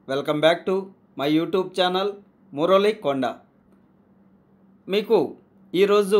welcome back to my YouTube channel Murali Konda మీకు ఈరోజు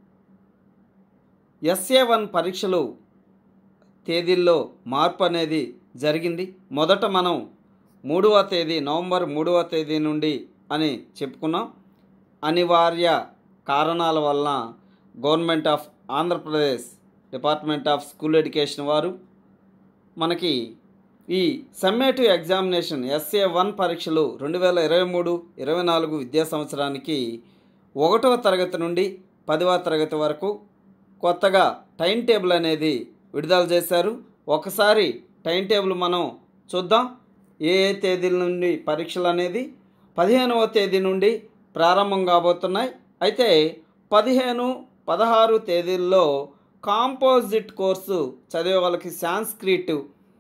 SA one పరీక్షలు తేదీల్లో మార్పు అనేది జరిగింది మొదట మనం మూడవ తేదీ నవంబర్ మూడవ తేదీ నుండి అని చెప్పుకున్నాం అనివార్య కారణాల వలన government of Andhra Pradesh department of school education వారు మనకి ఈ సమ్మేటివ్ ఎగ్జామినేషన్ ఎస్ఏ వన్ పరీక్షలు రెండు వేల ఇరవై మూడు ఇరవై నాలుగు విద్యా సంవత్సరానికి ఒకటవ తరగతి నుండి పదవ తరగతి వరకు కొత్తగా టైం టేబుల్ అనేది విడుదల చేశారు ఒకసారి టైం టేబుల్ మనం చూద్దాం ఏ ఏ తేదీల నుండి పరీక్షలు అనేది పదిహేనవ తేదీ నుండి ప్రారంభం కాబోతున్నాయి అయితే పదిహేను పదహారు తేదీల్లో కాంపోజిట్ కోర్సు చదివే వాళ్ళకి సాంస్క్రిట్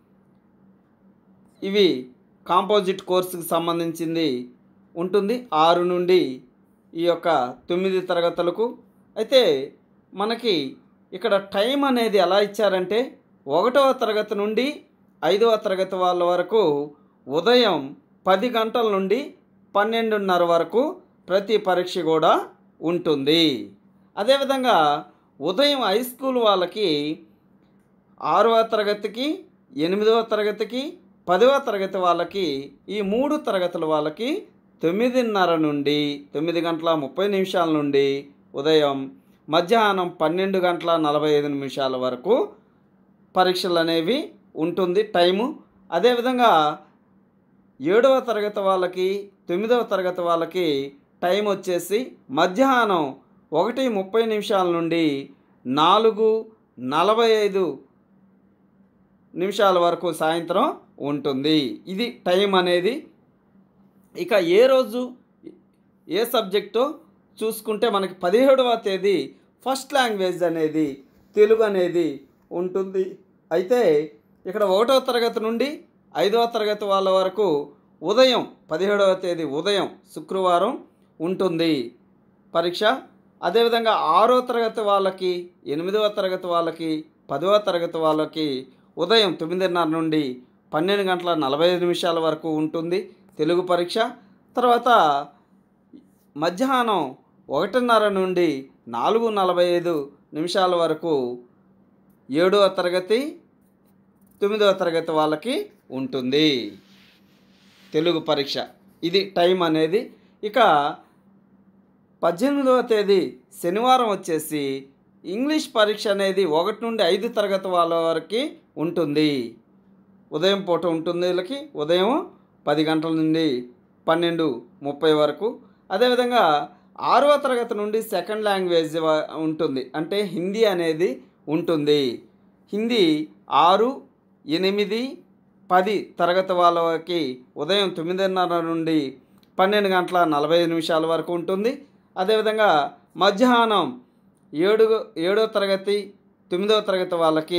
ఇవి కాంపోజిట్ కోర్సుకి సంబంధించింది ఉంటుంది ఆరు నుండి ఈ యొక్క తొమ్మిది తరగతులకు అయితే మనకి ఇక్కడ టైం అనేది ఎలా ఇచ్చారంటే ఒకటవ తరగతి నుండి ఐదవ తరగతి వాళ్ళ వరకు ఉదయం పది గంటల నుండి పన్నెండున్నర వరకు ప్రతి పరీక్ష కూడా ఉంటుంది అదేవిధంగా ఉదయం హై స్కూల్ వాళ్ళకి ఆరవ తరగతికి ఎనిమిదవ తరగతికి పదవ తరగతి వాళ్ళకి ఈ మూడు తరగతుల వాళ్ళకి తొమ్మిదిన్నర నుండి తొమ్మిది గంటల ముప్పై నిమిషాల నుండి ఉదయం మధ్యాహ్నం పన్నెండు గంటల నలభై ఐదు నిమిషాల వరకు పరీక్షలు అనేవి ఉంటుంది టైము అదేవిధంగా ఏడవ తరగతి వాళ్ళకి తొమ్మిదవ తరగతి వాళ్ళకి టైం వచ్చేసి మధ్యాహ్నం ఒకటి ముప్పై నిమిషాల నుండి నాలుగు నలభై ఐదు నిమిషాల వరకు సాయంత్రం ఉంటుంది ఇది టైం అనేది ఇక ఏ రోజు ఏ సబ్జెక్టు చూసుకుంటే మనకి పదిహేడవ తేదీ ఫస్ట్ లాంగ్వేజ్ అనేది తెలుగు అనేది ఉంటుంది అయితే ఇక్కడ ఒకటవ తరగతి నుండి ఐదవ తరగతి వాళ్ళ వరకు ఉదయం పదిహేడవ తేదీ ఉదయం శుక్రవారం ఉంటుంది పరీక్ష అదేవిధంగా ఆరో తరగతి వాళ్ళకి ఎనిమిదవ తరగతి వాళ్ళకి పదవ తరగతి వాళ్ళకి ఉదయం తొమ్మిదిన్నర నుండి పన్నెండు గంటల నలభై ఐదు నిమిషాల వరకు ఉంటుంది తెలుగు పరీక్ష తర్వాత మధ్యాహ్నం ఒకటిన్నర నుండి నాలుగు నలభై ఐదు నిమిషాల వరకు ఏడవ తరగతి తొమ్మిదవ తరగతి వాళ్ళకి ఉంటుంది తెలుగు పరీక్ష ఇది టైం అనేది ఇక పద్దెనిమిదవ తేదీ శనివారం వచ్చేసి ఇంగ్లీష్ పరీక్ష అనేది ఒకటి నుండి ఐదు తరగతి వాళ్ళ వరకు ఉంటుంది ఉదయం పూట ఉంటుంది వీళ్ళకి ఉదయం పది గంటల నుండి పన్నెండు ముప్పై వరకు అదేవిధంగా ఆరవ తరగతి నుండి సెకండ్ లాంగ్వేజ్ వ- ఉంటుంది అంటే హిందీ అనేది ఉంటుంది హిందీ ఆరు ఎనిమిది పది తరగతి వాళ్ళకి ఉదయం తొమ్మిదిన్నర నుండి పన్నెండు గంటల నలభై ఐదు నిమిషాల వరకు ఉంటుంది అదేవిధంగా మధ్యాహ్నం ఏడు ఏడో తరగతి తొమ్మిదవ తరగతి వాళ్ళకి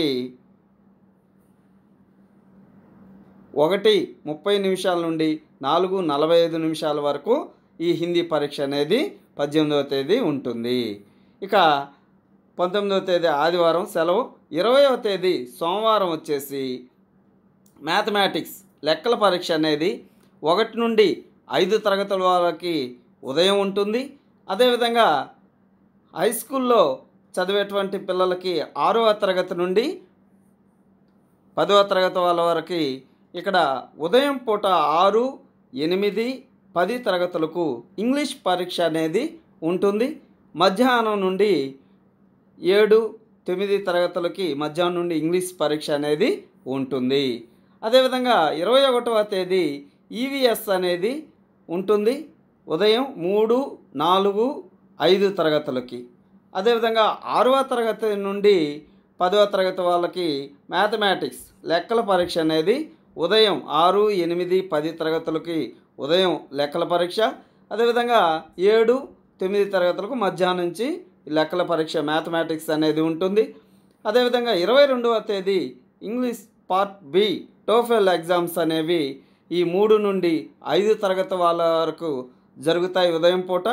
ఒకటి ముప్పై నిమిషాల నుండి నాలుగు నలభై ఐదు నిమిషాల వరకు ఈ హిందీ పరీక్ష అనేది పద్దెనిమిదవ తేదీ ఉంటుంది ఇక పంతొమ్మిదవ తేదీ ఆదివారం సెలవు ఇరవయవ తేదీ సోమవారం వచ్చేసి మ్యాథమెటిక్స్ లెక్కల పరీక్ష అనేది ఒకటి నుండి ఐదు తరగతుల వాళ్ళకి ఉదయం ఉంటుంది అదేవిధంగా హై స్కూల్లో చదివేటువంటి పిల్లలకి ఆరవ తరగతి నుండి పదవ తరగతి వాళ్ళ వరకు ఇక్కడ ఉదయం పూట ఆరు ఎనిమిది పది తరగతులకు ఇంగ్లీష్ పరీక్ష అనేది ఉంటుంది మధ్యాహ్నం నుండి ఏడు తొమ్మిది తరగతులకి మధ్యాహ్నం నుండి ఇంగ్లీష్ పరీక్ష అనేది ఉంటుంది అదేవిధంగా ఇరవై ఒకటవ తేదీ ఈవీఎస్ అనేది ఉంటుంది ఉదయం మూడు నాలుగు ఐదు తరగతులకి అదేవిధంగా ఆరవ తరగతి నుండి పదవ తరగతి వాళ్ళకి మ్యాథమెటిక్స్ లెక్కల పరీక్ష అనేది ఉదయం ఆరు ఎనిమిది పది తరగతులకి ఉదయం లెక్కల పరీక్ష అదేవిధంగా ఏడు తొమ్మిది తరగతులకు మధ్యాహ్నం నుంచి లెక్కల పరీక్ష మ్యాథమెటిక్స్ అనేది ఉంటుంది అదేవిధంగా ఇరవై రెండవ తేదీ English part B TOEFL exams అనేవి ఈ మూడు నుండి ఐదు తరగతి వాళ్ళ వరకు జరుగుతాయి ఉదయం పూట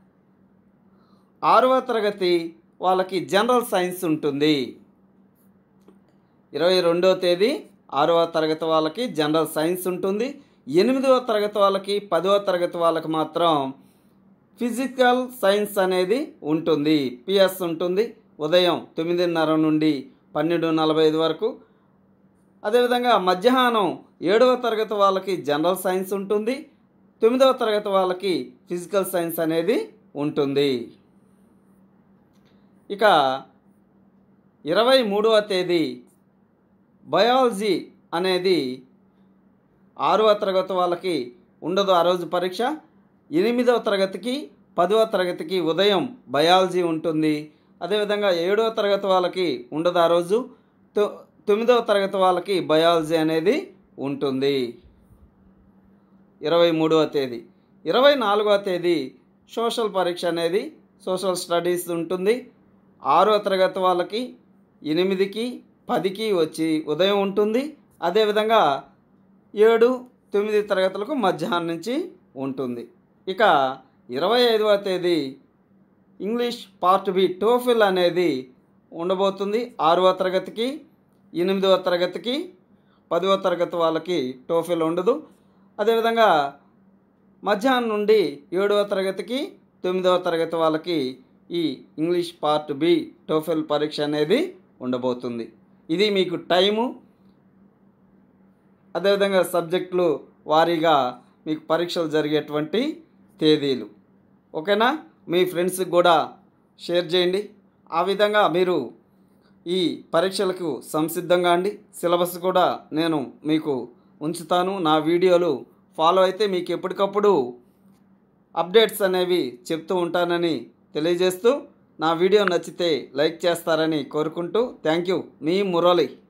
ఆరవ తరగతి వాళ్ళకి జనరల్ సైన్స్ ఉంటుంది ఇరవై రెండవ తేదీ ఆరవ తరగతి వాళ్ళకి జనరల్ సైన్స్ ఉంటుంది ఎనిమిదవ తరగతి వాళ్ళకి పదవ తరగతి వాళ్ళకి మాత్రం ఫిజికల్ సైన్స్ అనేది ఉంటుంది పిఎస్ ఉంటుంది ఉదయం తొమ్మిదిన్నర నుండి పన్నెండు నలభై ఐదు వరకు అదేవిధంగా మధ్యాహ్నం ఏడవ తరగతి వాళ్ళకి జనరల్ సైన్స్ ఉంటుంది తొమ్మిదవ తరగతి వాళ్ళకి ఫిజికల్ సైన్స్ అనేది ఉంటుంది ఇక ఇరవై మూడవ తేదీ బయాలజీ అనేది ఆరవ తరగతి వాళ్ళకి ఉండదు ఆ రోజు పరీక్ష ఎనిమిదవ తరగతికి పదవ తరగతికి ఉదయం బయాలజీ ఉంటుంది అదేవిధంగా ఏడవ తరగతి వాళ్ళకి ఉండదు ఆ రోజు తొ- తొమ్మిదవ తరగతి వాళ్ళకి బయాలజీ అనేది ఉంటుంది ఇరవై మూడవ తేదీ ఇరవై నాలుగవ తేదీ సోషల్ పరీక్ష అనేది సోషల్ స్టడీస్ ఉంటుంది ఆరో తరగతి వాళ్ళకి ఎనిమిదికి పదికి వచ్చి ఉదయం ఉంటుంది అదేవిధంగా ఏడు తొమ్మిది తరగతులకు మధ్యాహ్నం నుంచి ఉంటుంది ఇక ఇరవై ఐదవ తేదీ ఇంగ్లీష్ పార్ట్ బి టోఫిల్ అనేది ఉండబోతుంది ఆరవ తరగతికి ఎనిమిదవ తరగతికి పదవ తరగతి వాళ్ళకి టోఫిల్ ఉండదు అదేవిధంగా మధ్యాహ్నం నుండి ఏడవ తరగతికి తొమ్మిదవ తరగతి వాళ్ళకి ఈ ఇంగ్లీష్ పార్ట్ బి టోఫెల్ పరీక్ష అనేది ఉండబోతుంది ఇది మీకు టైము అదేవిధంగా సబ్జెక్టులు వారీగా మీకు పరీక్షలు జరిగేటువంటి తేదీలు ఓకేనా మీ ఫ్రెండ్స్కి కూడా షేర్ చేయండి ఆ విధంగా మీరు ఈ పరీక్షలకు సంసిద్ధంగా అండి సిలబస్ కూడా నేను మీకు ఉంచుతాను నా వీడియోలు ఫాలో అయితే మీకు ఎప్పటికప్పుడు అప్డేట్స్ అనేవి చెప్తూ ఉంటానని తెలియజేస్తూ నా వీడియో నచ్చితే లైక్ చేస్తారని కోరుకుంటూ థ్యాంక్ యూ మీ మురళి